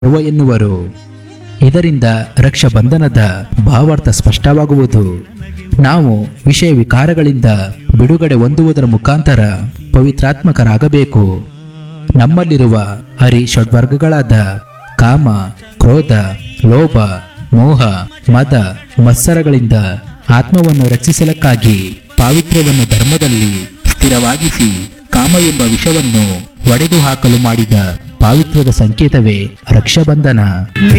ಪರ್ವ ಎನ್ನುವರು ಇದರಿಂದ ರಕ್ಷಾಬಂಧನದ ಭಾವಾರ್ಥ ಸ್ಪಷ್ಟವಾಗುವುದು ನಾವು ವಿಷಯ ವಿಕಾರಗಳಿಂದ ಬಿಡುಗಡೆ ಹೊಂದುವುದರ ಮುಖಾಂತರ ಪವಿತ್ರಾತ್ಮಕರಾಗಬೇಕು ನಮ್ಮಲ್ಲಿರುವ ಹರಿ ಷಡ್ವರ್ಗಗಳಾದ ಕಾಮ ಕ್ರೋಧ ಲೋಭ ಮೋಹ ಮದ ಮತ್ಸರಗಳಿಂದ ಆತ್ಮವನ್ನು ರಕ್ಷಿಸಲಕ್ಕಾಗಿ ಪಾವಿತ್ರ್ಯವನ್ನು ಧರ್ಮದಲ್ಲಿ ಸ್ಥಿರವಾಗಿಸಿ ಕಾಮ ಎಂಬ ವಿಷವನ್ನು ಒಡೆದು ಹಾಕಲು ಮಾಡಿದ ಪಾವಿತ್ರ್ಯದ ಸಂಕೇತವೇ ರಕ್ಷಾಬಂಧನ